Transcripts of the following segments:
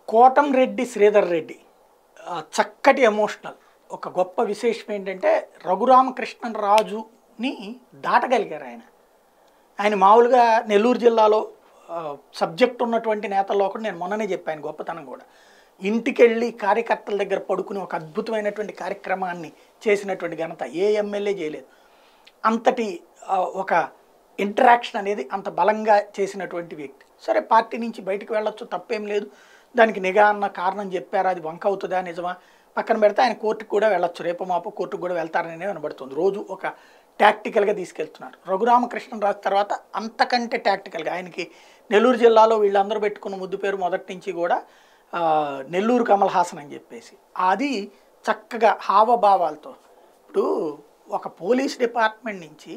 కోటంరెడ్డి శ్రీధర్ రెడ్డి ఆ, చక్కటి ఎమోషనల్ ఒక గొప్ప విశేషం ఏంటంటే రఘురామకృష్ణన్ రాజుని దాటగలిగారు ఆయన ఆయన మామూలుగా నెల్లూరు జిల్లాలో ఆ, సబ్జెక్ట్ ఉన్నటువంటి నేతల్లో ఒకటి నేను మొన్ననే చెప్పాను గొప్పతనం కూడా ఇంటికెళ్ళి కార్యకర్తల దగ్గర పడుకుని ఒక అద్భుతమైనటువంటి కార్యక్రమాన్ని చేసినటువంటి ఘనత ఏ ఎమ్మెల్యే చేయలేదు అంతటి ఆ, ఒక ఇంటరాక్షన్ అనేది అంత బలంగా చేసినటువంటి వ్యక్తి సరే పార్టీ నుంచి బయటకు వెళ్ళొచ్చు తప్పేం లేదు దానికి నిఘా అన్న కారణం చెప్పారు అది వంక అవుతుందా నిజమా పక్కన పెడితే ఆయన కోర్టుకు కూడా వెళ్ళొచ్చు రేపు మాపు కోర్టుకు కూడా వెళ్తారనే వినబడుతుంది రోజు ఒక టాక్టికల్గా తీసుకెళ్తున్నారు రఘురామకృష్ణరాజు తర్వాత అంతకంటే టాక్టికల్గా ఆయనకి నెల్లూరు జిల్లాలో వీళ్ళందరూ పెట్టుకున్న ముద్దు పేరు మొదటి నుంచి కూడా ఆ, నెల్లూరు కమల్ హాసన్ అని చెప్పేసి అది చక్కగా హావభావాలతో ఇప్పుడు ఒక పోలీస్ డిపార్ట్మెంట్ నుంచి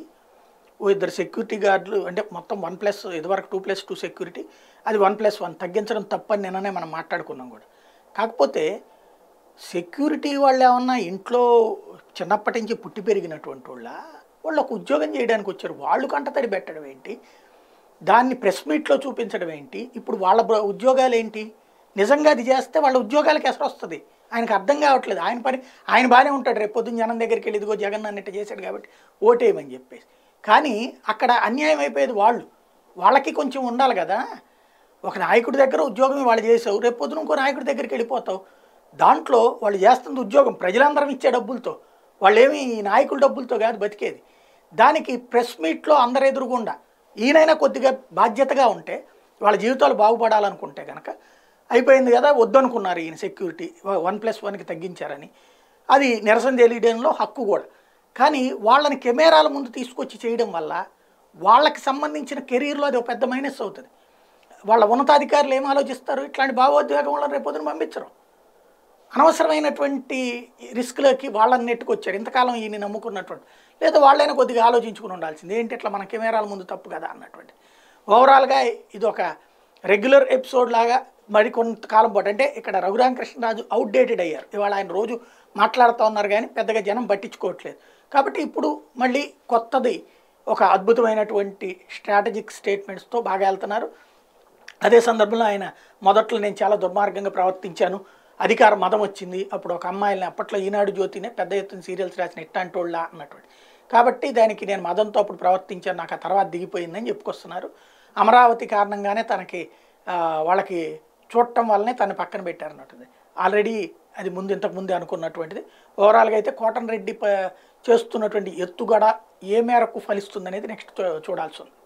ఓ ఇద్దరు సెక్యూరిటీ గార్డులు అంటే మొత్తం వన్ ప్లస్ ఇదివరకు టూ ప్లస్ టూ సెక్యూరిటీ అది వన్ ప్లస్ వన్ తగ్గించడం తప్పని నిన్ననే మనం మాట్లాడుకున్నాం కూడా కాకపోతే సెక్యూరిటీ వాళ్ళు ఏమన్నా ఇంట్లో చిన్నప్పటి నుంచి పుట్టి పెరిగినటువంటి వాళ్ళ వాళ్ళు ఒక ఉద్యోగం చేయడానికి వచ్చారు వాళ్ళు కంటతడి పెట్టడం ఏంటి దాన్ని ప్రెస్ మీట్లో చూపించడం ఏంటి ఇప్పుడు వాళ్ళ బ్ర- ఉద్యోగాలు ఏంటి నిజంగా అది చేస్తే వాళ్ళ ఉద్యోగాలకి ఎసరు వస్తుంది ఆయనకు అర్థం కావట్లేదు ఆయన పని ఆయన బాగానే ఉంటాడు రేపు పొద్దున్న జనం దగ్గరికి వెళ్ళి ఇదిగో జగన్ అన్నట్టు చేశాడు కాబట్టి ఓటేయమని చెప్పేసి కానీ అక్కడ అన్యాయం అయిపోయేది వాళ్ళు వాళ్ళకి కొంచెం ఉండాలి కదా ఒక నాయకుడి దగ్గర ఉద్యోగం వాళ్ళు చేసావు రేపు పొద్దున ఇంకో నాయకుడి దగ్గరికి వెళ్ళిపోతావు దాంట్లో వాళ్ళు చేస్తుంది ఉద్యోగం ప్రజలందరం ఇచ్చే డబ్బులతో వాళ్ళు ఏమి ఈ నాయకుల డబ్బులతో కాదు బతికేది దానికి ప్రెస్ మీట్లో అందరు ఎదురుగుండా ఈయనైనా కొద్దిగా బాధ్యతగా ఉంటే వాళ్ళ జీవితాలు బాగుపడాలనుకుంటే కనుక అయిపోయింది కదా వద్దనుకున్నారు ఈయన సెక్యూరిటీ వన్ ప్లస్ వన్కి తగ్గించారని అది నిరసన తెలియడంలో హక్కు కూడా కానీ వాళ్ళని కెమెరాల ముందు తీసుకొచ్చి చేయడం వల్ల వాళ్ళకి సంబంధించిన కెరీర్లో అది ఒక పెద్ద మైనస్ అవుతుంది వాళ్ళ ఉన్నతాధికారులు ఏం ఆలోచిస్తారు ఇట్లాంటి భావోద్వేగం వాళ్ళని రేపొద్దున పంపించరు అనవసరమైనటువంటి రిస్క్లోకి వాళ్ళని నెట్టుకొచ్చారు ఇంతకాలం ఈయన నమ్ముకున్నటువంటి లేదా వాళ్ళైనా కొద్దిగా ఆలోచించుకుని ఉండాల్సింది ఏంటి ఇట్లా మన కెమెరాల ముందు తప్పు కదా అన్నటువంటి ఓవరాల్గా ఇది ఒక రెగ్యులర్ ఎపిసోడ్ లాగా మరి కొంతకాలం పాటు అంటే ఇక్కడ రఘురామకృష్ణరాజు అవుట్డేటెడ్ అయ్యారు ఇవాళ ఆయన రోజు మాట్లాడుతూ ఉన్నారు కానీ పెద్దగా జనం పట్టించుకోవట్లేదు కాబట్టి ఇప్పుడు మళ్ళీ కొత్తది ఒక అద్భుతమైనటువంటి స్ట్రాటజిక్ స్టేట్మెంట్స్తో బాగా వెళ్తున్నారు అదే సందర్భంలో ఆయన మొదట్లో నేను చాలా దుర్మార్గంగా ప్రవర్తించాను అధికార మదం వచ్చింది అప్పుడు ఒక అమ్మాయిని అప్పట్లో ఈనాడు జ్యోతినే పెద్ద ఎత్తున సీరియల్స్ రాసిన ఇట్టాంటోళ్ళ అన్నటువంటి కాబట్టి దానికి నేను మదంతో అప్పుడు ప్రవర్తించాను నాకు ఆ తర్వాత దిగిపోయిందని చెప్పుకొస్తున్నారు అమరావతి కారణంగానే తనకి ఆ, వాళ్ళకి చూడటం వల్లనే తను పక్కన పెట్టారన్నట్టుంది ఆల్రెడీ అది ముందు ఇంతకు ముందే అనుకున్నటువంటిది ఓవరాల్గా అయితే కోటన్ రెడ్డి ప- చేస్తున్నటువంటి ఎత్తుగడ ఏ మేరకు ఫలిస్తుందనేది నెక్స్ట్ చూడాల్సి ఉంది